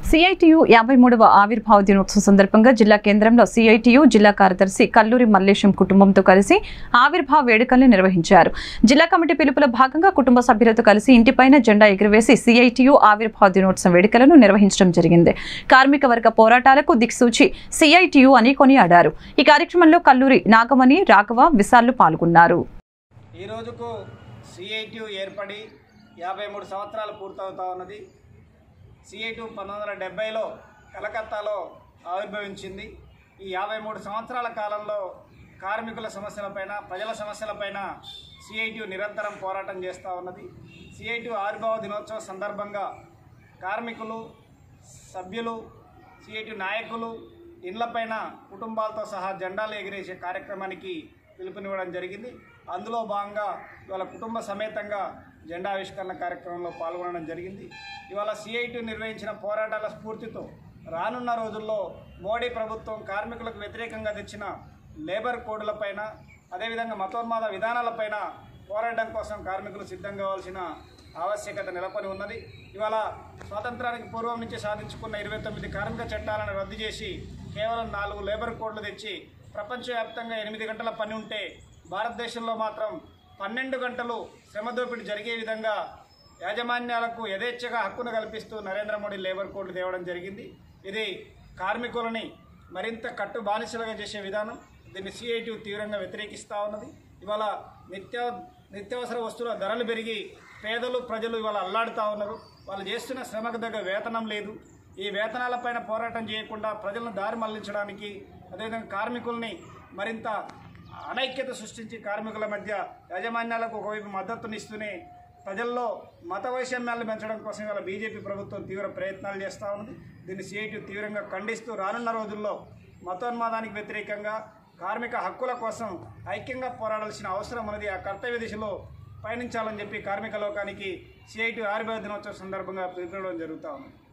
CITU యాభై మూడవ ఆవిర్భావ దినోత్సవం సందర్భంగా జిల్లా కేంద్రంలో సిఐటియు జిల్లా కార్యదర్శి కల్లూరి మల్లేశం కుటుంబంతో కలిసి ఆవిర్భావ వేడుకల్ని నిర్వహించారు జిల్లా కమిటీ పిలుపులో భాగంగా కుటుంబ సభ్యులతో కలిసి ఇంటిపైన జెండా ఎగురవేసి సిఐటియు ఆవిర్భావ దినోత్సవం వేడుకలను నిర్వహించడం జరిగింది కార్మిక వర్గ పోరాటాలకు దిక్సూచి సిఐటియు అని కొనియాడారు ఈ కార్యక్రమంలో కల్లూరి నాగమణి రాఘవ విశాల్లు పాల్గొన్నారు ఈ రోజుకు సిఐటియు ఏర్పడి యాభై మూడు సంవత్సరాలు పూర్తవుతా ఉన్నది సిఐటియు పంతొమ్మిది వందల డెబ్బైలో కలకత్తాలో ఆవిర్భవించింది ఈ యాభై మూడు సంవత్సరాల కాలంలో కార్మికుల సమస్యలపైన ప్రజల సమస్యలపైన సిఐటియు నిరంతరం పోరాటం చేస్తూ ఉన్నది సిఐటియు ఆవిర్భావ దినోత్సవం సందర్భంగా కార్మికులు సభ్యులు సిఐటి నాయకులు ఇండ్లపైన కుటుంబాలతో సహా జెండాలు ఎగిరేసే కార్యక్రమానికి పిలుపునివ్వడం జరిగింది అందులో భాగంగా ఇవాళ కుటుంబ సమేతంగా జెండా ఆవిష్కరణ కార్యక్రమంలో పాల్గొనడం జరిగింది ఇవాళ సిఐటి నిర్వహించిన పోరాటాల స్ఫూర్తితో రానున్న రోజుల్లో మోడీ ప్రభుత్వం కార్మికులకు వ్యతిరేకంగా తెచ్చిన లేబర్ కోడ్లపైన అదేవిధంగా మతోన్మాద విధానాలపైన పోరాటం కోసం కార్మికులు సిద్ధం కావాల్సిన ఆవశ్యకత నెలకొని ఉన్నది ఇవాళ స్వాతంత్రానికి పూర్వం నుంచి సాధించుకున్న ఇరవై తొమ్మిది కార్మిక చట్టాలను రద్దు చేసి కేవలం నాలుగు లేబర్ కోడ్లు తెచ్చి ప్రపంచవ్యాప్తంగా ఎనిమిది గంటల పని ఉంటే భారతదేశంలో మాత్రం పన్నెండు గంటలు శ్రమ దోపిడీ జరిగే విధంగా యాజమాన్యాలకు యథేచ్ఛగా హక్కును కల్పిస్తూ నరేంద్ర మోడీ లేబర్ కోడ్లు తేవడం జరిగింది ఇది కార్మికులని మరింత కట్టు బానిసలుగా చేసే విధానం దీన్ని సిఐటి తీవ్రంగా వ్యతిరేకిస్తూ ఉన్నది ఇవాళ నిత్య నిత్యావసర వస్తువుల ధరలు పెరిగి పేదలు ప్రజలు ఇవాళ అల్లాడుతూ ఉన్నారు వాళ్ళు చేస్తున్న శ్రమకు దగ్గర వేతనం లేదు ఈ వేతనాలపైన పోరాటం చేయకుండా ప్రజలను దారి మళ్లించడానికి అదేవిధంగా కార్మికుల్ని మరింత అనైక్యత సృష్టించి కార్మికుల మధ్య యాజమాన్యాలకు ఒకవైపు మద్దతునిస్తూనే ప్రజల్లో మత వైషమ్యాలను పెంచడం కోసం ఇవాళ బీజేపీ ప్రభుత్వం తీవ్ర ప్రయత్నాలు చేస్తూ ఉంది దీన్ని సిఐటి తీవ్రంగా ఖండిస్తూ రానున్న రోజుల్లో మతోన్మాదానికి వ్యతిరేకంగా కార్మిక హక్కుల కోసం ఐక్యంగా పోరాడాల్సిన అవసరం ఉన్నది ఆ కర్తవ్య దిశలో పయనించాలని చెప్పి కార్మిక లోకానికి సిఐటి ఆరుబేద దినోత్సవం సందర్భంగా పిలుపునివ్వడం జరుగుతూ ఉంది